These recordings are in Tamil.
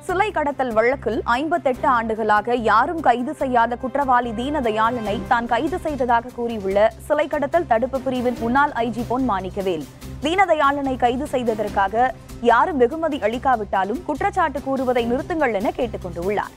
சிலை கடத்தல் வழக்கில் ஐம்பத்தெட்டு ஆண்டுகளாக யாரும் கைது செய்யாத குற்றவாளி தீனதயாளனை தான் கைது செய்ததாக கூறியுள்ள சிலை கடத்தல் தடுப்பு பிரிவின் முன்னாள் ஐஜி பொன் மாணிக்கவேல் தீனதயாளனை கைது செய்ததற்காக யாரும் வெகுமதி அளிக்காவிட்டாலும் குற்றச்சாட்டு கூறுவதை நிறுத்துங்கள் என கேட்டுக் கொண்டுள்ளார்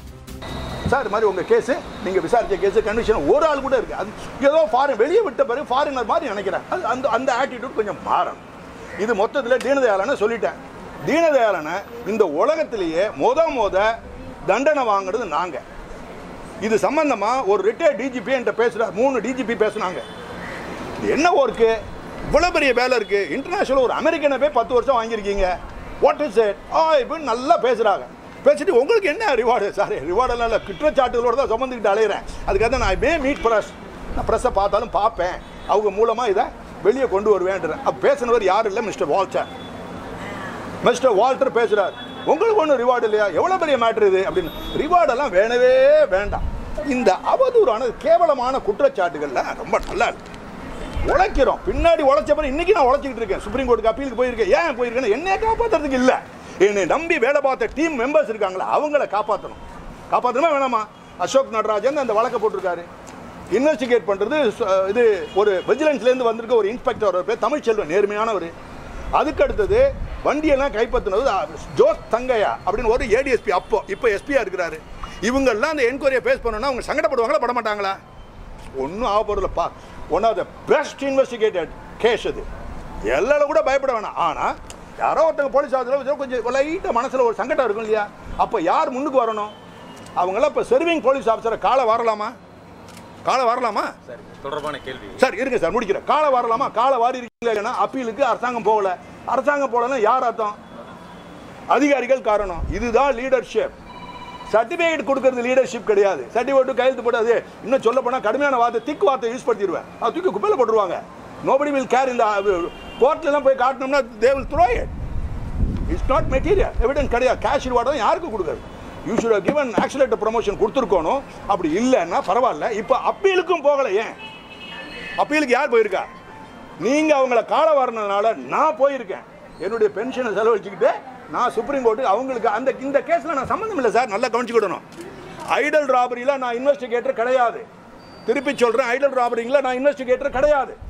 சார் இது மாதிரி உங்கள் கேஸு நீங்கள் விசாரிச்ச கேஸு கண்டிஷன் ஒரு ஆள் கூட இருக்குது அது ஏதோ ஃபாரின் வெளியே விட்ட பிறகு ஃபாரினர் மாதிரி நினைக்கிறேன் அது அந்த அந்த ஆட்டிடியூட் கொஞ்சம் மாறணும் இது மொத்தத்தில் தீனதயாளனை சொல்லிட்டேன் தீனதயாளனை இந்த உலகத்திலேயே மொத மொத தண்டனை வாங்குறது நாங்கள் இது சம்பந்தமாக ஒரு ரிட்டையர்ட் டிஜிபி என்கிட்ட பேசுகிறார் மூணு டிஜிபி பேசுனாங்க இது என்ன ஒர்க்கு இவ்வளோ பெரிய வேலை இருக்குது இன்டர்நேஷனல் ஒரு அமெரிக்கனை போய் பத்து வருஷம் வாங்கியிருக்கீங்க வாட் இஸ் இட் ஆ இப்படின்னு நல்லா பேசுகிறாங்க பேசிட்டு உங்களுக்கு என்ன ரிவார்டு சாரி ரிவார்டெல்லாம் இல்லை குற்றச்சாட்டுகளோட தான் சுமந்துக்கிட்டு அலையிறேன் அதுக்காக தான் நான் மே மீட் ப்ரெஸ் நான் ப்ரெஸ்ஸை பார்த்தாலும் பார்ப்பேன் அவங்க மூலமாக இதை வெளியே கொண்டு வருவேன்றேன் அப்போ பேசினவர் யாரும் இல்லை மிஸ்டர் வால்டர் மிஸ்டர் வால்டர் பேசுகிறார் உங்களுக்கு ஒன்றும் ரிவார்டு இல்லையா எவ்வளோ பெரிய மேட்ரு இது அப்படின்னு ரிவார்டெல்லாம் வேணவே வேண்டாம் இந்த அவதூறான கேவலமான குற்றச்சாட்டுகள்லாம் ரொம்ப நல்லா இருக்கு உழைக்கிறோம் பின்னாடி உழைச்ச பிறகு இன்னைக்கு நான் உழைச்சிக்கிட்டு இருக்கேன் சுப்ரீம் கோர்ட்டுக்கு அப்பீலுக்கு போயிருக்கேன் ஏன் போயிருக்கேன்னு என்னைய காப்பாற்றுறதுக்கு இல்லை என்னை நம்பி வேலை பார்த்த டீம் மெம்பர்ஸ் இருக்காங்களா அவங்கள காப்பாற்றணும் காப்பாற்றணுமா வேணாமா அசோக் நடராஜன் அந்த வழக்கை போட்டிருக்காரு இன்வெஸ்டிகேட் பண்ணுறது இது ஒரு விஜிலன்ஸ்லேருந்து வந்திருக்க ஒரு இன்ஸ்பெக்டர் ஒரு பேர் தமிழ்ச்செல்வன் நேர்மையானவர் அதுக்கு அடுத்தது வண்டியெல்லாம் கைப்பற்றினது ஜோஸ் தங்கையா அப்படின்னு ஒரு ஏடிஎஸ்பி அப்போ இப்போ எஸ்பியா இருக்கிறாரு இவங்கெல்லாம் அந்த என்கொயரியை ஃபேஸ் பண்ணணும்னா அவங்க சங்கடப்படுவாங்களா பட மாட்டாங்களா ஒன்றும் ஆக போகிறதில்லப்பா one of the best investigated case அது எல்லாரும் கூட பயப்பட வேணாம் ஆனால் யாரோ ஒருத்தங்க போலீஸ் ஆஃபீஸர் கொஞ்சம் லைட்டாக மனசில் ஒரு சங்கடம் இருக்கும் இல்லையா அப்போ யார் முன்னுக்கு வரணும் அவங்களாம் இப்போ சர்விங் போலீஸ் ஆஃபீஸரை காலை வரலாமா காலை வரலாமா சார் தொடர்பான கேள்வி சார் இருங்க சார் முடிக்கிறேன் காலை வரலாமா காலை வாரி இருக்கீங்களா இல்லைன்னா அப்பீலுக்கு அரசாங்கம் போகல அரசாங்கம் போகலன்னா யார் அர்த்தம் அதிகாரிகள் காரணம் இதுதான் லீடர்ஷிப் சர்டிஃபிகேட் கொடுக்கறது லீடர்ஷிப் கிடையாது சர்டிஃபிகேட் கையெழுத்து போடாது இன்னும் சொல்ல போனால் கடுமையான வார்த்தை திக்கு வார்த்தை யூஸ் படுத்திடுவேன் அது தூக்கி குப்பையில் போட்டுருவாங்க நோபடி வில் கேர் இந்த கோர்ட்லலாம் போய் காட்டணும்னா they will throw it it's not material evidence கிடையாது கேஷ் ரிவார்டு தான் யாருக்கு கொடுக்குறது you should given accelerator promotion கொடுத்துருக்கணும் அப்படி இல்லைன்னா பரவாயில்ல இப்போ அப்பீலுக்கும் போகலை ஏன் அப்பீலுக்கு யார் போயிருக்கா நீங்கள் அவங்கள கால வரணுனால நான் போயிருக்கேன் என்னுடைய பென்ஷனை செலவழிச்சுக்கிட்டு நான் சுப்ரீம் கோர்ட்டு அவங்களுக்கு அந்த இந்த கேஸில் நான் சம்மந்தம் இல்லை சார் நல்லா கவனிச்சுக்கிடணும் ஐடல் ராபரியில் நான் இன்வெஸ்டிகேட்டர் கிடையாது திருப்பி சொல்கிறேன் ஐடல் ராபரிங்கில் நான் இன்வெஸ்டிகேட்டர் கிடையாது